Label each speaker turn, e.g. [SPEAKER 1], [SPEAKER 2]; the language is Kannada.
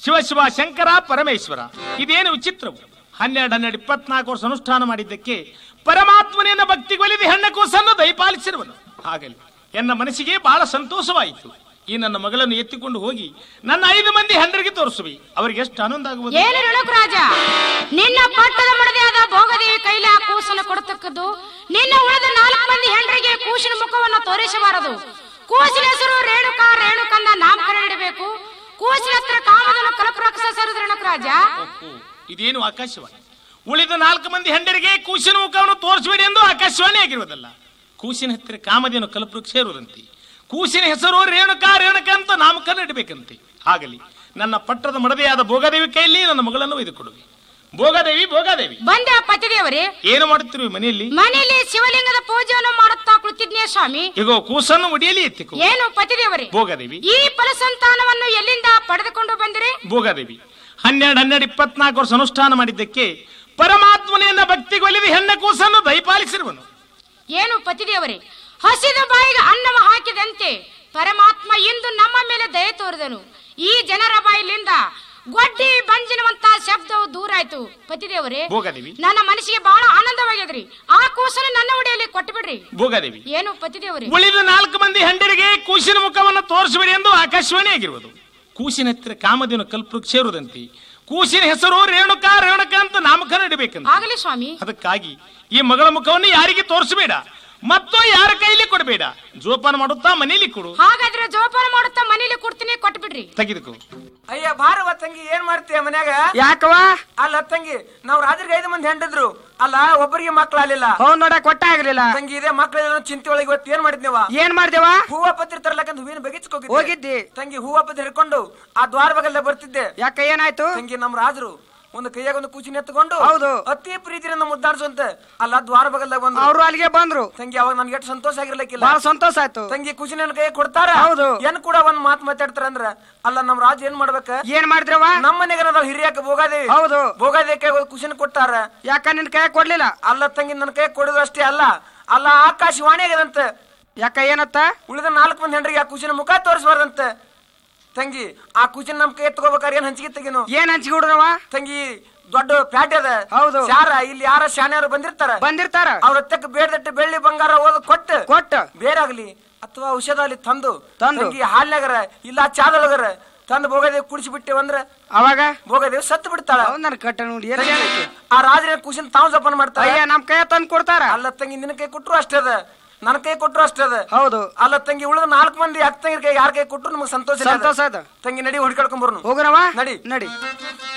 [SPEAKER 1] ಶಿವ ಶಿವ ಶಂಕರ ಪರಮೇಶ್ವರ ಇದೇನು ವಿಚಿತ್ರವು ಹನ್ನೆರಡು ಹನ್ನೆರಡು ಇಪ್ಪತ್ನಾಲ್ಕು ವರ್ಷ ಅನುಷ್ಠಾನ ಮಾಡಿದ್ದಕ್ಕೆ ಪರಮಾತ್ಮನೆಯನ್ನ ಭಕ್ತಿಗೊಲಿದು ಹೆಣ್ಣ ಕೂಸನ್ನು ದಯಪಾಲಿಸಿರುವನು ಹಾಗಲಿ ಎನ್ನ ಮನಸ್ಸಿಗೆ ಬಹಳ ಸಂತೋಷವಾಯಿತು ಈ ನನ್ನ ಮಗಳನ್ನು ಎತ್ತಿಕೊಂಡು ಹೋಗಿ ನನ್ನ ಐದು ಮಂದಿ ಹೆಂಡರಿಗೆ ತೋರಿಸುವಿ ಅವರಿಗೆ ಎಷ್ಟು ಆನಂದ ಆಗುವುದು
[SPEAKER 2] ಏನು ರೇಣುಕರಾಜ ನಿನ್ನ ಪಟ್ಟದ ಮಡದಿಯಾದ ಭೋಗದೇವಿ ಕೈಲಿ ಆ ಕೂಸನ್ನು ಕೊಡತಕ್ಕದ್ದು ನಿನ್ನ ಉಳಿದ ನಾಲ್ಕು ಮಂದಿ ಹೆಂಡರಿಗೆ ಕೂಸಿನ ಮುಖವನ್ನು ತೋರಿಸಬಾರದು ಕೂಸಿನ ಹೆಸರು ರೇಣುಕಾ ರೇಣುಕಂದ ನಾಮಕರಣ ಇಡಬೇಕು ಕೂಸಿನ ಹತ್ರ ಕಾಮದನ್ನು ಕಲಪರಾಕ್ಷಸ ಸೇರಿದ ರೇಣುಕರಾಜ
[SPEAKER 1] ಓಹೋ, ಇದೇನು ಆಕಾಶವಾಣಿ ಉಳಿದ ನಾಲ್ಕು ಮಂದಿ ಹೆಂಡರಿಗೆ ಕೂಸಿನ ಮುಖವನ್ನು ತೋರಿಸಬೇಡಿ ಎಂದು ಆಕಾಶವಾಣಿ ಆಗಿರುವುದಲ್ಲ ಕೂಸಿನ ಹತ್ತಿರ ಕಾಮಧೇನು ಕಲ್ಪವೃಕ್ಷ ಸೇರುವುದಂತೆ ಕೂಸಿನ ಹೆಸರು ರೇಣುಕಾ ರೇಣುಕ ಅಂತ ನಾಮಕರಣ ಇಡಬೇಕಂತೆ ಆಗಲಿ ನನ್ನ ಪಟ್ಟದ ಮಡದೆಯಾದ ಭೋಗದೇವಿ ಕೈಯಲ್ಲಿ ನನ್ನ ಮಗಳನ್ನು ಒಯ್ದುಕೊಡುವೆ ಭೋಗದೇವಿ ಭೋಗದೇವಿ
[SPEAKER 2] ಬಂದೆ ಪತಿದೇವರೇ
[SPEAKER 1] ಏನು ಮಾಡುತ್ತಿರುವೆ ಮನೆಯಲ್ಲಿ
[SPEAKER 2] ಮನೆಯಲ್ಲಿ ಶಿವಲಿಂಗದ ಪೂಜೆಯನ್ನು ಮಾಡುತ್ತಾ ಕುಳಿತಿದ್ನೇ ಸ್ವಾಮಿ
[SPEAKER 1] ಈಗ ಕೂಸನ್ನು ಒಡಿಯಲಿ ಎತ್ತಿಕೋ
[SPEAKER 2] ಏನು ಪತಿದೇವರೇ
[SPEAKER 1] ಭೋಗದೇವಿ
[SPEAKER 2] ಈ ಫಲಸಂತಾನವನ್ನು ಎಲ್ಲಿಂದ ಪಡೆದುಕೊಂಡು ಬಂದಿರಿ
[SPEAKER 1] ಭೋಗದೇವಿ ಹನ್ನೆರಡು ಹನ್ನೆರಡು ಇಪ್ಪತ್ನಾಲ್ಕು ವರ್ಷ ಅನುಷ್ಠಾನ ಮಾಡಿದ್ದಕ್ಕೆ ಪರಮಾತ್ಮನೆಯನ್ನ ಭಕ್ತಿಗೊಲಿದು ಹೆಣ್ಣ ಕೂಸನ್ನು ದಯಪಾಲಿಸಿರುವನು
[SPEAKER 2] ಏನು ಪತಿದೇವರೇ ಹಸಿದ ಬಾಯಿಗೆ ಅನ್ನವ ಹಾಕಿದಂತೆ ಪರಮಾತ್ಮ ಇಂದು ನಮ್ಮ ಮೇಲೆ ದಯೆ ತೋರಿದನು ಈ ಜನರ ಬಾಯಿಲಿಂದ ಗೊಡ್ಡಿ ಬಂಜಿನವಂತ ಶಬ್ದವು ದೂರ ಆಯ್ತು ಪತಿದೇವರೇ
[SPEAKER 1] ಭೋಗದೇವಿ
[SPEAKER 2] ನನ್ನ ಮನಸ್ಸಿಗೆ ಬಹಳ ಆನಂದವಾಗ್ಯದ್ರಿ ಆ ಕೂಸನ್ನು ನನ್ನ ಒಡೆಯಲ್ಲಿ ಕೊಟ್ಟು ಬಿಡ್ರಿ
[SPEAKER 1] ಭೋಗದೇವಿ
[SPEAKER 2] ಏನು ಪತಿದೇವರೇ
[SPEAKER 1] ಉಳಿದ ನಾಲ್ಕು ಮಂದಿ ಹೆಂಡರಿಗೆ ಕೂಸಿನ ಮುಖವನ್ನು ತೋರಿಸಬೇಡಿ ಎಂದು ಆಕಾಶವಾಣಿ ಆಗಿರುವುದು ಕೂಸಿನ ಹತ್ತಿರ ಕಾಮಧೇನು ಕಲ್ಪಕ್ಕೆ ಸೇರುವುದಂತೆ ಕೂಸಿನ ಹೆಸರು ರೇಣುಕಾ ರೇಣುಕಾ ಅಂತ ನಾಮಕರಣ ಇಡಬೇಕಂತ
[SPEAKER 2] ಆಗಲಿ ಸ್ವಾಮಿ
[SPEAKER 1] ಅದಕ್ಕಾಗಿ ಈ ಮಗಳ ಮುಖವನ್ನು ಯಾರಿಗೆ ತೋರಿಸಬೇಡ ಮತ್ತು ಯಾರ ಕೈಲಿ ಕೊಡಬೇಡ ಜೋಪಾನ ಮಾಡುತ್ತಾ ಮನೆಯಲ್ಲಿ ಕೊಡು
[SPEAKER 2] ಹಾಗಾದ್ರೆ ಜೋಪಾನ ಮಾಡುತ್ತಾ ಮನೇಲಿ ಕೊಡ್ತೀನಿ ಕೊಟ್ಟು ಬಿಡ್ರಿ
[SPEAKER 1] ತೆಗೆದುಕೋ
[SPEAKER 3] ಅಯ್ಯ ಬಾರವ ತಂಗಿ ಏನ್ ಮಾಡ್ತೀಯ ಮನ್ಯಾಗ
[SPEAKER 4] ಯಾಕವ
[SPEAKER 3] ಅಲ್ಲ ತಂಗಿ ನಾವ್ ರಾತ್ರಿಗೆ ಐದು ಮಂದಿ ಹೆಂಡಿದ್ರು ಅಲ್ಲ ಒಬ್ಬರಿಗೆ ಮಕ್ಳಾಲಿಲ್ಲ
[SPEAKER 4] ಹೌದ್ ನೋಡ ಕೊಟ್ಟ ಆಗ್ಲಿಲ್ಲ
[SPEAKER 3] ತಂಗಿ ಇದೇ ಮಕ್ಳ ಚಿಂತೆ ಒಳಗೆ ಇವತ್ತು ಏನ್ ಮಾಡಿದ್ನೇವ
[SPEAKER 4] ಏನ್ ಮಾಡ್ದೇವ
[SPEAKER 3] ಹೂವ ಪತ್ರಿ ತರ್ಲಕ್ಕಂತ ಹೂವಿನ ಬಗಿಸ್ಕೋಗಿದ್ದೆ
[SPEAKER 4] ಹೋಗಿದ್ದಿ
[SPEAKER 3] ತಂಗಿ ಹೂವ ಪತ್ರಿ ಹಿಡ್ಕೊಂಡು ಆ ದ್ವಾರ ಬಗಲ್ಲೆ ಬರ್ತಿದ್ದೆ
[SPEAKER 4] ಯಾಕ ಏನಾಯ್ತು
[SPEAKER 3] ತಂಗಿ ನಮ್ ರಾಜರು ಒಂದು ಕೈಯಾಗ ಒಂದು ಕೂಚಿನ ಎತ್ಕೊಂಡು
[SPEAKER 4] ಹೌದು.
[SPEAKER 3] ಅತಿ ಪ್ರೀತಿಯಿಂದ ಮುದ್ದಾಡ್ಸಂತ ಅಲ್ಲ ದ್ವಾರ ಬಗಲ್ದಾಗ ಬಂದು
[SPEAKER 4] ಅವ್ರು ಅಲ್ಲಿಗೆ ಬಂದ್ರು
[SPEAKER 3] ತಂಗಿ ಅವಾಗ ನನ್ಗೆ ಎಷ್ಟು ಸಂತೋಷ ಆಗಿರ್ಲಿಕ್ಕಿಲ್ಲ
[SPEAKER 4] ಬಹಳ ಸಂತೋಷ ಆಯ್ತು
[SPEAKER 3] ತಂಗಿ ಕೂಚಿನ ಕೈ ಕೊಡ್ತಾರ
[SPEAKER 4] ಹೌದು.
[SPEAKER 3] ಏನ್ ಕೂಡ ಒಂದ್ ಮಾತು ಮಾತಾಡ್ತಾರ ಅಂದ್ರ ಅಲ್ಲ ನಮ್ ರಾಜ ಏನ್ ಮಾಡ್ಬೇಕ
[SPEAKER 4] ಏನ್ ಮಾಡಿದ್ರವ
[SPEAKER 3] ನಮ್ಮ ಮನೆಗೆ ನಾವು ಹಿರಿಯಾಕ ಭೋಗಾದೇವಿ
[SPEAKER 4] ಹೌದು
[SPEAKER 3] ಭೋಗಾದೇವಿ ಕೈ ಕುಶನ್ ಕೊಟ್ಟಾರ
[SPEAKER 4] ಯಾಕ ನಿನ್ ಕೈ ಕೊಡ್ಲಿಲ್ಲ
[SPEAKER 3] ಅಲ್ಲ ತಂಗಿ ನನ್ನ ಕೈ ಕೊಡೋದು ಅಷ್ಟೇ ಅಲ್ಲ ಅಲ್ಲ ಆಕಾಶವಾಣಿ ಆಗದಂತ
[SPEAKER 4] ಯಾಕ ಏನತ್ತ
[SPEAKER 3] ಉಳಿದ ನಾಲ್ಕು ಮಂದಿ ಹೆಂಡ್ರಿಗೆ ಆ ಕುಶಿನ ಮುಖ ತೋರಿಸಬಾರ್ದಂತ ತಂಗಿ ಆ ಕುಶಿನ ನಮ್ ಕೈ ತಗೋಬೇಕಾರೆ ಏನ್ ಹಂಚಿಗೆ ತೆಗಿನು
[SPEAKER 4] ಏನ್ ಹಂಚಿಗುಡ್ರವ
[SPEAKER 3] ತಂಗಿ ದೊಡ್ಡ ಪ್ಯಾಟೆ ಅದ
[SPEAKER 4] ಹೌದು.
[SPEAKER 3] ಶಾರ ಇಲ್ಲಿ ಯಾರ ಶಾನ್ಯಾರು ಬಂದಿರ್ತಾರ
[SPEAKER 4] ಬಂದಿರ್ತಾರ
[SPEAKER 3] ಅವ್ರ ಹತ್ತಕ್ಕೆ ಬೇಡದಟ್ಟು ಬೆಳ್ಳಿ ಬಂಗಾರ ಓದ್ ಕೊಟ್ಟು
[SPEAKER 4] ಕೊಟ್ಟ
[SPEAKER 3] ಬೇರಾಗ್ಲಿ ಅಥವಾ ಔಷಧ ಅಲ್ಲಿ ತಂದು
[SPEAKER 4] ತಂದು.
[SPEAKER 3] ತಂಗಿ ಹಾಲ್ನಾಗರ ಇಲ್ಲ ಚಾದೊಳಗರ ತಂದು ಭೋಗದೇವ್ ಕುಡಿಸಿ ಬಿಟ್ಟೆ ಅಂದ್ರ
[SPEAKER 4] ಅವಾಗ
[SPEAKER 3] ಭೋಗದೇವ್ ಸತ್ತು ಬಿಡ್ತಾಳ
[SPEAKER 4] ಹೌದ್ ನನ್ ಕಟ್ಟ ನೋಡಿ ಏನ್ ಏನೈತಿ?
[SPEAKER 3] ಆ ರಾಜನ ಕುಶಿನ ತಾವ್ ಜಪಾನ ಮಾಡ್ತಾರ
[SPEAKER 4] ಅಯ್ಯ ನಮ್ ಕೈ ತಂದ್ ಕೊಡ್ತಾರ
[SPEAKER 3] ಅಲ್ಲ ತಂಗಿ ನಿನ್ನ ಕೈ ಕೊಟ್ರು ಅಷ್ಟೇ ಅದ ನನ್ನ ಕೈ ಕೊಟ್ರು ಅಷ್ಟೇ ಅದ
[SPEAKER 4] ಹೌದು
[SPEAKER 3] ಅಲ್ಲ ತಂಗಿ ಉಳಿದ ನಾಲ್ಕು ಮಂದಿ ಅಕ್ಕ ತಂಗಿ ಕೈ ಯಾರ ಕೈ ಕೊಟ್ರು ನಮಗೆ ಸಂತೋಷ ಇಲ್ಲ ಅದ.
[SPEAKER 4] ಸಂತೋಷ ಅದ
[SPEAKER 3] ತಂಗಿ ನಡಿ ಹುಡ್ಕಾಡ್ಕೊಂಡ್ ಬರ್ನು
[SPEAKER 4] ಹೋಗ್ರವ
[SPEAKER 3] ನಡಿ.
[SPEAKER 4] ನಡಿ